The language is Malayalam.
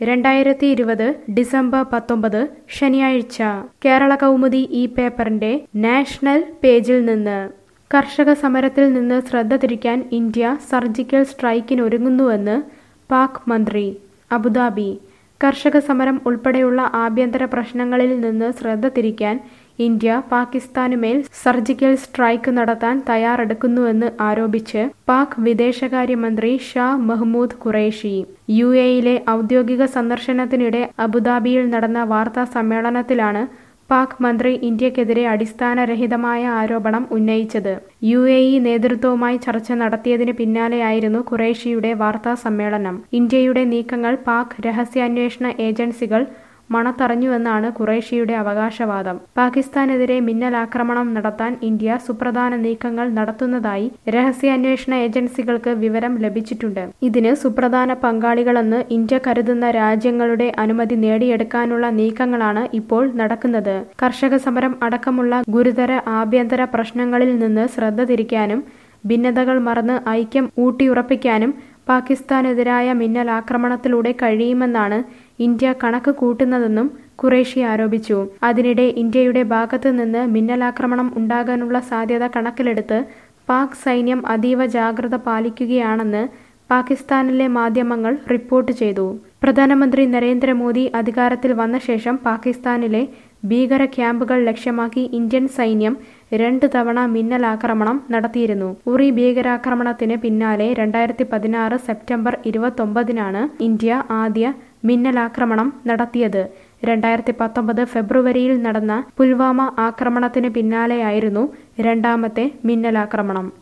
രണ്ടായിരത്തി ഇരുപത് ഡിസംബർ പത്തൊമ്പത് ശനിയാഴ്ച കേരള കൗമുദി ഈ പേപ്പറിന്റെ നാഷണൽ പേജിൽ നിന്ന് കർഷക സമരത്തിൽ നിന്ന് ശ്രദ്ധ തിരിക്കാൻ ഇന്ത്യ സർജിക്കൽ സ്ട്രൈക്കിനൊരുങ്ങുന്നുവെന്ന് പാക് മന്ത്രി അബുദാബി കർഷക സമരം ഉൾപ്പെടെയുള്ള ആഭ്യന്തര പ്രശ്നങ്ങളിൽ നിന്ന് ശ്രദ്ധ തിരിക്കാൻ ഇന്ത്യ പാകിസ്ഥാനുമേൽ സർജിക്കൽ സ്ട്രൈക്ക് നടത്താൻ തയ്യാറെടുക്കുന്നുവെന്ന് ആരോപിച്ച് പാക് വിദേശകാര്യമന്ത്രി ഷാ മഹ്മൂദ് ഖുറേഷി യു എയിലെ ഔദ്യോഗിക സന്ദർശനത്തിനിടെ അബുദാബിയിൽ നടന്ന വാർത്താ സമ്മേളനത്തിലാണ് പാക് മന്ത്രി ഇന്ത്യക്കെതിരെ അടിസ്ഥാനരഹിതമായ ആരോപണം ഉന്നയിച്ചത് യു എ ഇ നേതൃത്വവുമായി ചർച്ച നടത്തിയതിന് പിന്നാലെയായിരുന്നു ഖുറേഷിയുടെ വാർത്താ സമ്മേളനം ഇന്ത്യയുടെ നീക്കങ്ങൾ പാക് രഹസ്യാന്വേഷണ ഏജൻസികൾ മണത്തറിഞ്ഞുവെന്നാണ് ഖുറേഷിയുടെ അവകാശവാദം പാകിസ്ഥാനെതിരെ മിന്നലാക്രമണം നടത്താൻ ഇന്ത്യ സുപ്രധാന നീക്കങ്ങൾ നടത്തുന്നതായി രഹസ്യാന്വേഷണ ഏജൻസികൾക്ക് വിവരം ലഭിച്ചിട്ടുണ്ട് ഇതിന് സുപ്രധാന പങ്കാളികളെന്ന് ഇന്ത്യ കരുതുന്ന രാജ്യങ്ങളുടെ അനുമതി നേടിയെടുക്കാനുള്ള നീക്കങ്ങളാണ് ഇപ്പോൾ നടക്കുന്നത് കർഷക സമരം അടക്കമുള്ള ഗുരുതര ആഭ്യന്തര പ്രശ്നങ്ങളിൽ നിന്ന് ശ്രദ്ധ തിരിക്കാനും ഭിന്നതകൾ മറന്ന് ഐക്യം ഊട്ടിയുറപ്പിക്കാനും പാകിസ്ഥാനെതിരായ മിന്നലാക്രമണത്തിലൂടെ കഴിയുമെന്നാണ് ഇന്ത്യ കണക്ക് കൂട്ടുന്നതെന്നും ഖുറേഷി ആരോപിച്ചു അതിനിടെ ഇന്ത്യയുടെ ഭാഗത്ത് നിന്ന് മിന്നലാക്രമണം ഉണ്ടാകാനുള്ള സാധ്യത കണക്കിലെടുത്ത് പാക് സൈന്യം അതീവ ജാഗ്രത പാലിക്കുകയാണെന്ന് പാകിസ്ഥാനിലെ മാധ്യമങ്ങൾ റിപ്പോർട്ട് ചെയ്തു പ്രധാനമന്ത്രി നരേന്ദ്രമോദി അധികാരത്തിൽ വന്ന ശേഷം പാകിസ്ഥാനിലെ ഭീകര ക്യാമ്പുകൾ ലക്ഷ്യമാക്കി ഇന്ത്യൻ സൈന്യം രണ്ട് തവണ മിന്നലാക്രമണം നടത്തിയിരുന്നു ഉറി ഭീകരാക്രമണത്തിന് പിന്നാലെ രണ്ടായിരത്തി പതിനാറ് സെപ്റ്റംബർ ഇരുപത്തൊമ്പതിനാണ് ഇന്ത്യ ആദ്യ മിന്നലാക്രമണം നടത്തിയത് രണ്ടായിരത്തി പത്തൊമ്പത് ഫെബ്രുവരിയിൽ നടന്ന പുൽവാമ ആക്രമണത്തിന് പിന്നാലെയായിരുന്നു രണ്ടാമത്തെ മിന്നലാക്രമണം